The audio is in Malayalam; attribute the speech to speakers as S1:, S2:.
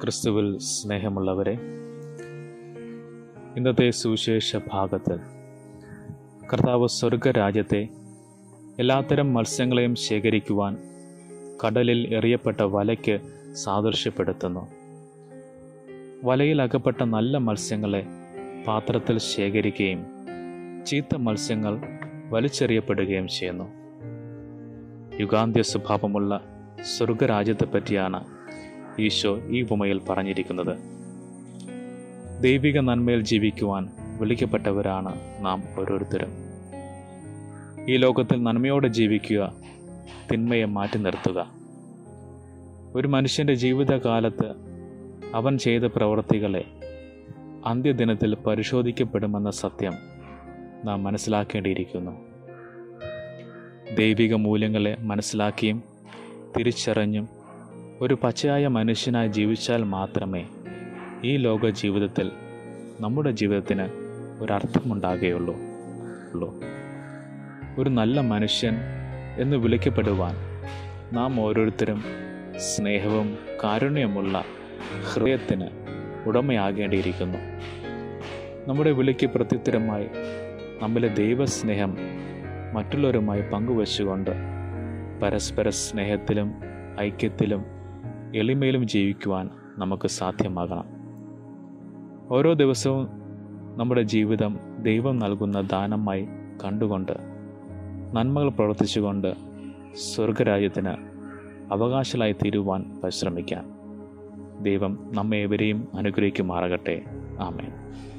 S1: ക്രിസ്തുവിൽ സ്നേഹമുള്ളവരെ ഇന്നത്തെ സുവിശേഷ ഭാഗത്ത് കർത്താവ് സ്വർഗരാജ്യത്തെ എല്ലാത്തരം മത്സ്യങ്ങളെയും ശേഖരിക്കുവാൻ കടലിൽ എറിയപ്പെട്ട വലയ്ക്ക് സാദൃശ്യപ്പെടുത്തുന്നു വലയിൽ അകപ്പെട്ട നല്ല മത്സ്യങ്ങളെ പാത്രത്തിൽ ശേഖരിക്കുകയും ചീത്ത മത്സ്യങ്ങൾ വലിച്ചെറിയപ്പെടുകയും ചെയ്യുന്നു യുഗാന്ത്യ സ്വഭാവമുള്ള സ്വർഗരാജ്യത്തെപ്പറ്റിയാണ് ഈശോ ഈ ഉപമയിൽ പറഞ്ഞിരിക്കുന്നത് ദൈവിക നന്മയിൽ ജീവിക്കുവാൻ വിളിക്കപ്പെട്ടവരാണ് നാം ഓരോരുത്തരും ഈ ലോകത്തിൽ നന്മയോടെ ജീവിക്കുക തിന്മയെ മാറ്റി നിർത്തുക ഒരു മനുഷ്യൻ്റെ ജീവിതകാലത്ത് അവൻ ചെയ്ത പ്രവൃത്തികളെ അന്ത്യദിനത്തിൽ പരിശോധിക്കപ്പെടുമെന്ന സത്യം നാം മനസ്സിലാക്കേണ്ടിയിരിക്കുന്നു ദൈവിക മൂല്യങ്ങളെ മനസ്സിലാക്കിയും തിരിച്ചറിഞ്ഞും ഒരു പച്ചയായ മനുഷ്യനായി ജീവിച്ചാൽ മാത്രമേ ഈ ലോക ജീവിതത്തിൽ നമ്മുടെ ജീവിതത്തിന് ഒരർത്ഥമുണ്ടാകുകയുള്ളൂ ഉള്ളൂ ഒരു നല്ല മനുഷ്യൻ എന്ന് വിളിക്കപ്പെടുവാൻ നാം ഓരോരുത്തരും സ്നേഹവും കാരുണ്യമുള്ള ഹൃദയത്തിന് ഉടമയാകേണ്ടിയിരിക്കുന്നു നമ്മുടെ വിളിക്ക് പ്രത്യുത്തരമായി നമ്മിലെ ദൈവസ്നേഹം മറ്റുള്ളവരുമായി പങ്കുവച്ചുകൊണ്ട് പരസ്പര സ്നേഹത്തിലും ഐക്യത്തിലും എളിമയിലും ജീവിക്കുവാൻ നമുക്ക് സാധ്യമാകണം ഓരോ ദിവസവും നമ്മുടെ ജീവിതം ദൈവം നൽകുന്ന ദാനമായി കണ്ടുകൊണ്ട് നന്മകൾ പ്രവർത്തിച്ചുകൊണ്ട് സ്വർഗരാജ്യത്തിന് അവകാശികളായി തീരുവാൻ പരിശ്രമിക്കാം ദൈവം നമ്മെ ഏവരെയും അനുഗ്രഹിക്കുമാറാകട്ടെ ആമേൻ